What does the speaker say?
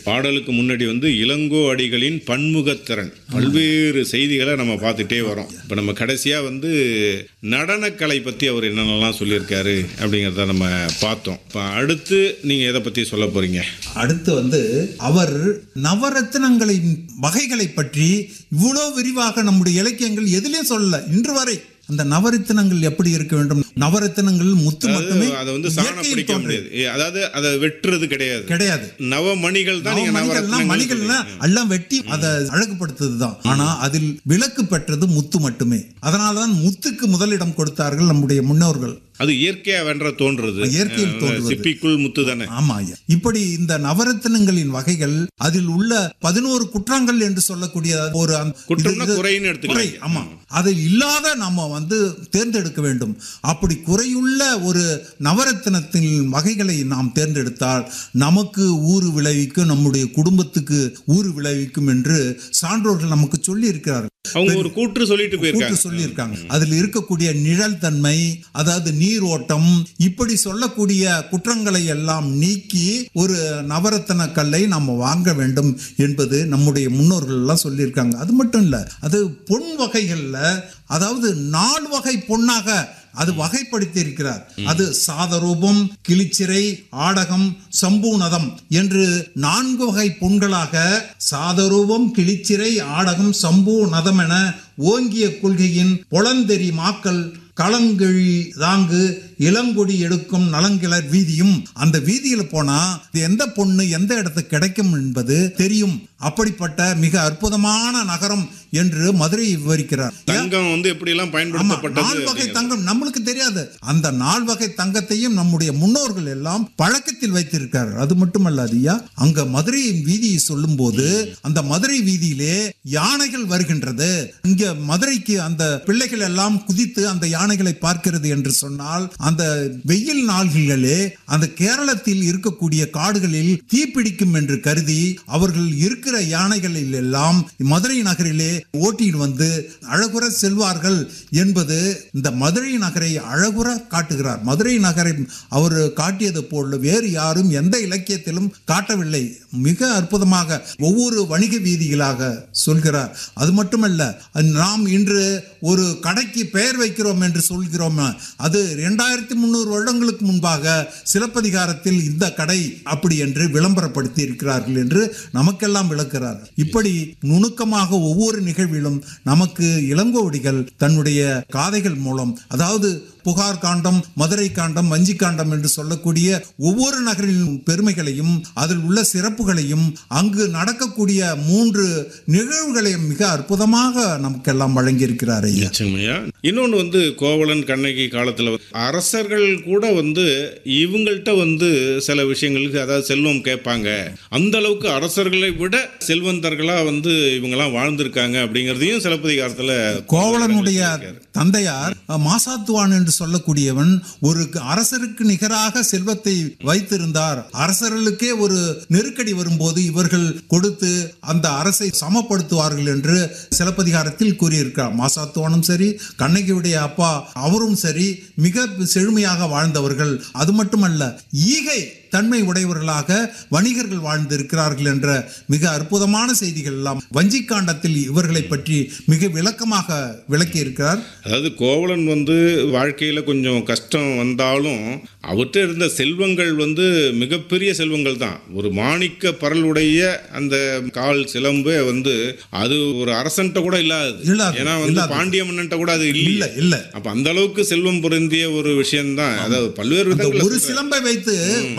பாடலுக்கு முன்னாடி வந்து இளங்கோ அடிகளின் பன்முகத்திறன் பல்வேறு செய்திகளை நம்ம பார்த்துட்டே வரோம் இப்போ நம்ம கடைசியாக வந்து நடனக்கலை பற்றி அவர் என்னென்னலாம் சொல்லியிருக்காரு அப்படிங்கிறத நம்ம பார்த்தோம் இப்போ அடுத்து நீங்கள் எதை பற்றி சொல்ல போகிறீங்க அடுத்து வந்து அவர் நவரத்தினங்களின் வகைகளை பற்றி இவ்வளோ விரிவாக நம்முடைய இலக்கியங்கள் எதிலையும் சொல்லல இன்று வரை அந்த நவரத்தினங்கள் எப்படி இருக்க வேண்டும் நவரத்தினங்கள் முத்து மட்டுமே அதை வந்து சாண இயற்கையில் பிடிக்க தோன்றியது. முடியாது ஏ, அதாவது அதை வெட்டுறது கிடையாது கிடையாது நவமணிகள் தான் நீங்க மணிகள்லாம் நவரத்னங்கள் மணிகள்லாம் எல்லாம் வெட்டி அதை அழகுபடுத்துறது தான் ஆனா அதில் விலக்கு பெற்றது முத்து மட்டுமே அதனாலதான் முத்துக்கு முதலிடம் கொடுத்தார்கள் நம்முடைய முன்னோர்கள் அது இயற்கையா வென்ற தோன்றுறது இயற்கையில் அஹ், தோன்றுவது. சிப்பிக்குள் முத்து தானே ஆமா ஐயா இப்படி இந்த நவரத்தினங்களின் வகைகள் அதில் உள்ள பதினோரு குற்றங்கள் என்று சொல்லக்கூடிய ஒரு அந்த- குற்றம்னா இது- குறைன்னு குறை எடுத்துக்கலாம் ஆமா அது இல்லாத நம்ம வந்து தேர்ந்தெடுக்க வேண்டும் அப்படி குறையுள்ள ஒரு நவரத்தினத்தின் வகைகளை நாம் தேர்ந்தெடுத்தால் நமக்கு ஊறு விளைவிக்கும் நம்முடைய குடும்பத்துக்கு ஊறு விளைவிக்கும் என்று சான்றோர்கள் நமக்கு சொல்லி இருக்கிறார்கள் அவங்க ஒரு கூற்று சொல்லிட்டு போயிருக்காங்க கூட்டு சொல்லியிருக்காங்க அதில் இருக்கக்கூடிய நிழல் தன்மை அதாவது நீரோட்டம் இப்படி சொல்லக்கூடிய குற்றங்களை எல்லாம் நீக்கி ஒரு நவரத்தன கல்லை நம்ம வாங்க வேண்டும் என்பது நம்முடைய முன்னோர்கள் எல்லாம் சொல்லியிருக்காங்க அது மட்டும் இல்ல அது பொன் வகைகள்ல அதாவது நாலு வகை பொன்னாக அது வகைப்படுத்தி இருக்கிறார் அது சாதரூபம் கிளிச்சிறை ஆடகம் சம்பூனதம் என்று நான்கு வகை பொன்களாக சாதரூபம் கிளிச்சிறை ஆடகம் சம்பூநதம் என ஓங்கிய கொள்கையின் பொலந்தெறி மாக்கள் களங்கிழி தாங்கு இளங்கொடி எடுக்கும் நலங்கிளர் வீதியும் அந்த வீதியில போனா இது எந்த பொண்ணு எந்த இடத்துக்கு கிடைக்கும் என்பது தெரியும் அப்படிப்பட்ட மிக அற்புதமான நகரம் என்று மதுரை விவரிக்கிறார் தங்கம் வந்து எப்படி எல்லாம் ஆமா பயன்படுத்தப்பட்டது நால் வகை அப்படிங்கிறது. தங்கம் நம்மளுக்கு தெரியாது அந்த நால் வகை தங்கத்தையும் நம்முடைய முன்னோர்கள் எல்லாம் பழக்கத்தில் வைத்திருக்கிறார்கள் அது மட்டுமல்ல ஐயா அங்க மதுரையின் வீதியை சொல்லும்போது அந்த மதுரை வீதியிலே யானைகள் வருகின்றது இங்க மதுரைக்கு அந்த பிள்ளைகள் எல்லாம் குதித்து அந்த யானைகளை பார்க்கிறது என்று சொன்னால் அந்த வெயில் நாள்களிலே அந்த கேரளத்தில் இருக்கக்கூடிய காடுகளில் தீப்பிடிக்கும் என்று கருதி அவர்கள் இருக்கிற யானைகளில் எல்லாம் மதுரை நகரிலே ஓட்டிட்டு வந்து அழகுற செல்வார்கள் என்பது இந்த மதுரை நகரை அழகுற காட்டுகிறார் மதுரை நகரை அவர் காட்டியது போல வேறு யாரும் எந்த இலக்கியத்திலும் காட்டவில்லை மிக அற்புதமாக ஒவ்வொரு வணிக வீதிகளாக சொல்கிறார் அது மட்டுமல்ல நாம் இன்று ஒரு கடைக்கு பெயர் வைக்கிறோம் என்று சொல்கிறோம் அது இரண்டாயிரத்தி முந்நூறு வருடங்களுக்கு முன்பாக சிலப்பதிகாரத்தில் இந்த கடை அப்படி என்று விளம்பரப்படுத்தி இருக்கிறார்கள் என்று நமக்கெல்லாம் விளக்குகிறார் இப்படி நுணுக்கமாக ஒவ்வொரு நிகழ்விலும் நமக்கு இளங்கோவடிகள் தன்னுடைய காதைகள் மூலம் அதாவது புகார் காண்டம் மதுரை காண்டம் வஞ்சி காண்டம் என்று சொல்லக்கூடிய ஒவ்வொரு நகரின் பெருமைகளையும் அதில் உள்ள சிறப்புகளையும் அங்கு நடக்கக்கூடிய மூன்று நிகழ்வுகளையும் மிக அற்புதமாக நமக்கெல்லாம் வழங்கியிருக்கிறார் ஐயா நிச்சயமாய்யா. இன்னொன்று வந்து கோவலன் கண்ணகி காலத்தில் அரசர்கள் கூட வந்து இவங்கள்ட்ட வந்து சில விஷயங்களுக்கு அதாவது செல்வம் கேட்பாங்க அந்த அளவுக்கு அரசர்களை விட செல்வந்தர்களா வந்து இவங்கெல்லாம் வாழ்ந்திருக்காங்க அப்படிங்கிறதையும் சிலப்பதிகாரத்தில் கோவலனுடைய தந்தையார் மாசாத்துவான் என்று சொல்லக்கூடியவன் ஒரு அரசருக்கு நிகராக செல்வத்தை வைத்திருந்தார் அரசர்களுக்கே ஒரு நெருக்கடி வரும்போது இவர்கள் கொடுத்து அந்த அரசை சமப்படுத்துவார்கள் என்று சிலப்பதிகாரத்தில் கூறியிருக்கிறார் மாசாத்துவானும் சரி கண்ணகியுடைய அப்பா அவரும் சரி மிக செழுமையாக வாழ்ந்தவர்கள் அது மட்டுமல்ல ஈகை தன்மை உடையவர்களாக வணிகர்கள் வாழ்ந்திருக்கிறார்கள் என்ற மிக அற்புதமான செய்திகள் எல்லாம் வஞ்சிக்காண்டத்தில் இவர்களை பற்றி மிக விளக்கமாக விளக்கி இருக்கிறார் அதாவது கோவலன் வந்து வாழ்க்கையில் கொஞ்சம் கஷ்டம் வந்தாலும் அவர்கிட்ட இருந்த செல்வங்கள் வந்து மிகப்பெரிய செல்வங்கள் தான் ஒரு மாணிக்க பரலுடைய அந்த கால் சிலம்பு வந்து அது ஒரு அரசன்ட்ட கூட இல்லாது இல்லாது, ஏன்னா வந்து இல்லாது. பாண்டிய மன்னன்ட்ட கூட அது இல்ல இல்லை இல்ல அப்ப அந்த அளவுக்கு செல்வம் பொருந்திய ஒரு விஷயம்தான் அதாவது பல்வேறு அந்த விதங்கள்ல ஒரு சொல்றாரு. சிலம்பை வைத்து